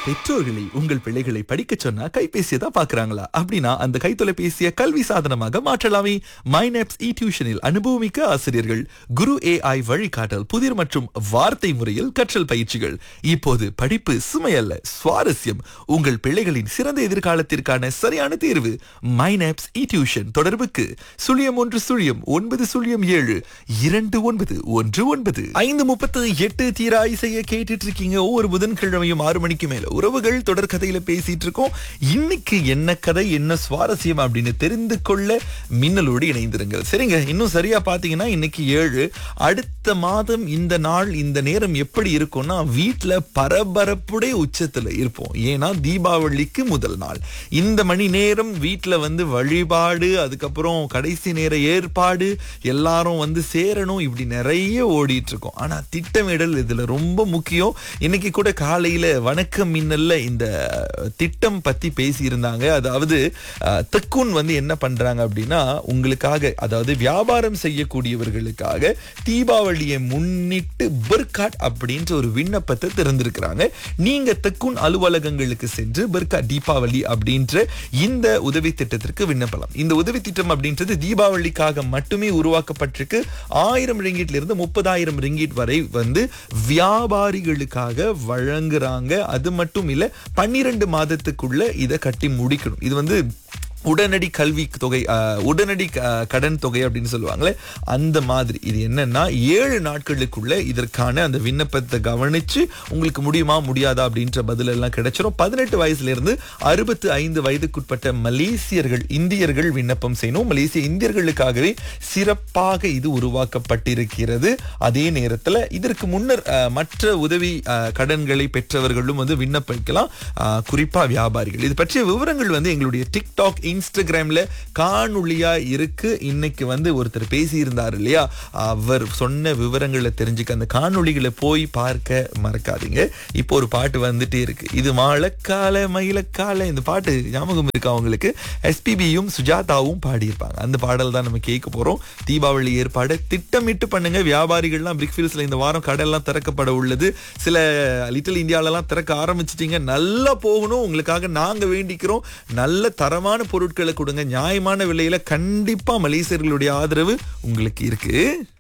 பெற்றோர்களை உங்கள் பிள்ளைகளை படிக்க சொன்னா கைபேசியை தான் பாக்குறாங்களா அப்படின்னா அந்த கைத்தொலைபேசியை கல்வி சாதனமாக மாற்றலாமே மைனப்ஸ் இ டியூஷனில் அனுபவமிக்க ஆசிரியர்கள் குரு ஏஐ வழிகாட்டல் புதிர் மற்றும் வார்த்தை முறையில் கற்றல் பயிற்சிகள் இப்போது படிப்பு சுமையல்ல சுவாரஸ்யம் உங்கள் பிள்ளைகளின் சிறந்த எதிர்காலத்திற்கான சரியான தேர்வு மைனப்ஸ் இ டியூஷன் தொடர்புக்கு சுழியம் ஒன்று சுழியம் ஒன்பது சுழியம் ஏழு இரண்டு ஒன்பது ஒன்று ஒன்பது ஐந்து முப்பத்து எட்டு தீரா இசைய கேட்டுட்டு இருக்கீங்க ஒவ்வொரு புதன்கிழமையும் ஆறு மணிக்கு மேல உறவுகள் தொடர் கதையில பேசிட்டு இருக்கோம் இன்னைக்கு என்ன கதை என்ன சுவாரஸ்யம் அப்படின்னு தெரிந்து கொள்ள மின்னலோடு இணைந்திருங்கள் சரிங்க இன்னும் சரியா பாத்தீங்கன்னா இன்னைக்கு ஏழு அடுத்த மாதம் இந்த நாள் இந்த நேரம் எப்படி இருக்கும்னா வீட்டுல பரபரப்புடைய உச்சத்துல இருப்போம் ஏன்னா தீபாவளிக்கு முதல் நாள் இந்த மணி நேரம் வீட்டுல வந்து வழிபாடு அதுக்கப்புறம் கடைசி நேர ஏற்பாடு எல்லாரும் வந்து சேரணும் இப்படி நிறைய ஓடிட்டு இருக்கோம் ஆனா திட்டமிடல் இதுல ரொம்ப முக்கியம் இன்னைக்கு கூட காலையில வணக்கம் மின்னல்ல இந்த திட்டம் பத்தி பேசி இருந்தாங்க அதாவது அஹ், தெக்குன் வந்து என்ன பண்றாங்க அப்படின்னா உங்களுக்காக அதாவது வியாபாரம் செய்யக்கூடியவர்களுக்காக தீபாவளியை முன்னிட்டு பெர்காட் அப்படின்ற ஒரு விண்ணப்பத்தை திறந்திருக்கிறாங்க நீங்க தெக்குன் அலுவலகங்களுக்கு சென்று பெர்காட் தீபாவளி அப்படின்ற இந்த உதவி திட்டத்திற்கு விண்ணப்பலாம் இந்த உதவி திட்டம் அப்படின்றது தீபாவளிக்காக மட்டுமே உருவாக்கப்பட்டிருக்கு ஆயிரம் ரிங்கிட்ல இருந்து முப்பதாயிரம் ரிங்கிட் வரை வந்து வியாபாரிகளுக்காக வழங்குறாங்க அது மட்டும் இல்ல பன்னிரண்டு மாதத்துக்குள்ள இதை கட்டி முடிக்கணும் இது வந்து உடனடி கல்வி தொகை அஹ், உடனடி க- கடன் தொகை அப்படின்னு சொல்லுவாங்களே அந்த மாதிரி இது என்னன்னா ஏழு நாட்களுக்குள்ள இதற்கான அந்த விண்ணப்பத்தை கவனிச்சு உங்களுக்கு முடியுமா முடியாதா அப்படின்ற பதில் எல்லாம் கிடைச்சிரும் பதினெட்டு வயசுல இருந்து அறுபத்து ஐந்து வயதுக்குட்பட்ட மலேசியர்கள் இந்தியர்கள் விண்ணப்பம் செய்யணும் மலேசிய இந்தியர்களுக்காகவே சிறப்பாக இது உருவாக்கப்பட்டிருக்கிறது அதே நேரத்துல இதற்கு முன்னர் அஹ், மற்ற உதவி அஹ், கடன்களை பெற்றவர்களும் வந்து விண்ணப்பிக்கலாம் அஹ், குறிப்பா வியாபாரிகள் இது பற்றிய விவரங்கள் வந்து எங்களுடைய டிக்டாக் இன்ஸ்டாகிராம்ல காணொளியா இருக்கு இன்னைக்கு வந்து ஒருத்தர் பேசி இருந்தார் இல்லையா அவர் சொன்ன விவரங்களை தெரிஞ்சுக்க அந்த காணொளிகளை போய் பார்க்க மறக்காதீங்க இப்போ ஒரு பாட்டு வந்துட்டே இருக்கு இது மழைக்கால மயிலக்கால இந்த பாட்டு ஞாபகம் இருக்கா அவங்களுக்கு எஸ்பிபியும் சுஜாதாவும் பாடியிருப்பாங்க அந்த பாடல் தான் நம்ம கேட்க போறோம் தீபாவளி ஏற்பாடு திட்டமிட்டு பண்ணுங்க வியாபாரிகள்லாம் பிரிக்ஃபீல்ஸ்ல இந்த வாரம் கடையெல்லாம் திறக்கப்பட உள்ளது சில லிட்டில் இந்தியாலலாம் திறக்க ஆரம்பிச்சிட்டீங்க நல்லா போகணும் உங்களுக்காக நாங்க வேண்டிக்கிறோம் நல்ல தரமான பொருட்களை கொடுங்க நியாயமான விலையில கண்டிப்பா மலேசியர்களுடைய ஆதரவு உங்களுக்கு இருக்கு